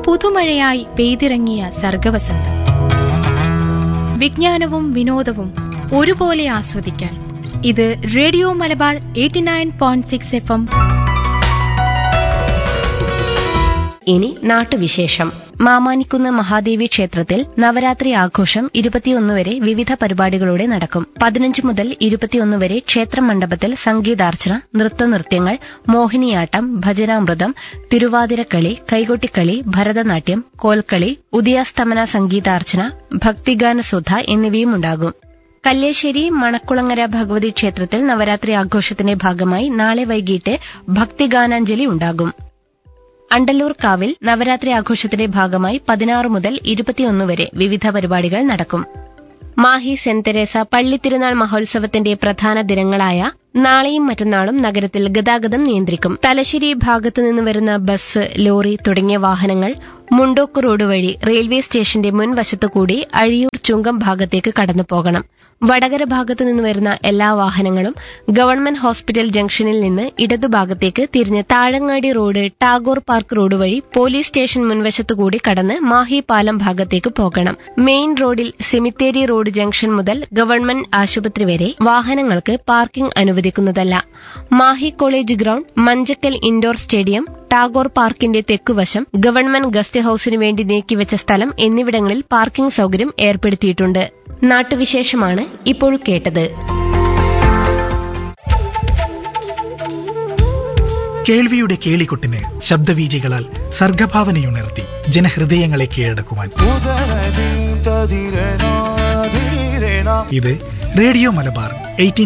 പുതുമഴയായി പെയ്തിറങ്ങിയ സർഗവസന്തം വിജ്ഞാനവും വിനോദവും ഒരുപോലെ ആസ്വദിക്കാൻ ഇത് radio Malabar eighty nine point six F M ഇനി നാട്ടുവിശേഷം മാമാനിക്കുന്ന് മഹാദേവി ക്ഷേത്രത്തിൽ നവരാത്രി ആഘോഷം ഇരുപത്തിയൊന്ന് വരെ വിവിധ പരിപാടികളോടെ നടക്കും പതിനഞ്ച് മുതൽ ഇരുപത്തിയൊന്ന് വരെ ക്ഷേത്ര മണ്ഡപത്തിൽ സംഗീതാർച്ചന നൃത്തനൃത്യങ്ങൾ മോഹിനിയാട്ടം ഭജനാമൃതം തിരുവാതിരക്കളി കൈകൊട്ടിക്കളി ഭരതനാട്യം കോൽക്കളി ഉദയാസ്തമന സംഗീതാർച്ചന ഭക്തിഗാനസുധ എന്നിവയും ഉണ്ടാകും കല്ലേശ്ശേരി മണക്കുളങ്ങര ഭഗവതി ക്ഷേത്രത്തിൽ നവരാത്രി ആഘോഷത്തിന്റെ ഭാഗമായി നാളെ വൈകിട്ട് ഭക്തിഗാനാഞ്ജലി ഉണ്ടാകും അണ്ടല്ലൂർ കാവിൽ നവരാത്രി ആഘോഷത്തിന്റെ ഭാഗമായി പതിനാറ് മുതൽ ഇരുപത്തിയൊന്ന് വരെ വിവിധ പരിപാടികൾ നടക്കും മാഹി സെന്റ് തെരേസ പള്ളിത്തിരുനാൾ മഹോത്സവത്തിന്റെ പ്രധാന ദിനങ്ങളായ നാളെയും മറ്റന്നാളും നഗരത്തിൽ ഗതാഗതം നിയന്ത്രിക്കും തലശ്ശേരി ഭാഗത്തു നിന്ന് വരുന്ന ബസ് ലോറി തുടങ്ങിയ വാഹനങ്ങൾ മുണ്ടോക്ക് റോഡ് വഴി റെയിൽവേ സ്റ്റേഷന്റെ മുൻവശത്തു കൂടി അഴിയൂർ ചുങ്കം ഭാഗത്തേക്ക് കടന്നു പോകണം വടകര ഭാഗത്തു നിന്ന് വരുന്ന എല്ലാ വാഹനങ്ങളും ഗവൺമെന്റ് ഹോസ്പിറ്റൽ ജംഗ്ഷനിൽ നിന്ന് ഇടതുഭാഗത്തേക്ക് തിരിഞ്ഞ് Thazhangadi road Tagore park road വഴി പോലീസ് സ്റ്റേഷൻ മുൻവശത്തു കൂടി കടന്ന് മാഹി പാലം ഭാഗത്തേക്ക് പോകണം മെയിൻ റോഡിൽ സെമിത്തേരി റോഡ് ജംഗ്ഷൻ മുതൽ ഗവൺമെന്റ് ആശുപത്രി വരെ വാഹനങ്ങൾക്ക് പാർക്കിംഗ് അനുവദിക്കുന്നതല്ല Mahi college ground Manjakkal indoor stadium Tagore പാർക്കിന്റെ തെക്കുവശം ഗവൺമെന്റ് ഗസ്റ്റ് ഹൌസിനു വേണ്ടി നീക്കിവെച്ച സ്ഥലം എന്നിവിടങ്ങളിൽ പാർക്കിംഗ് സൌകര്യം ഏർപ്പെടുത്തിയിട്ടുണ്ട് നാട്ടുവിശേഷമാണ് ഇപ്പോൾ കേട്ടത് കേൾവിയുടെ കേളികൊട്ടിന് ശബ്ദവീചികളാൽ സർഗഭാവനയുണർത്തി ജനഹൃദയങ്ങളെ കീഴടക്കുവാൻ ഇത് റേഡിയോ മലബാർ എയ്റ്റീൻ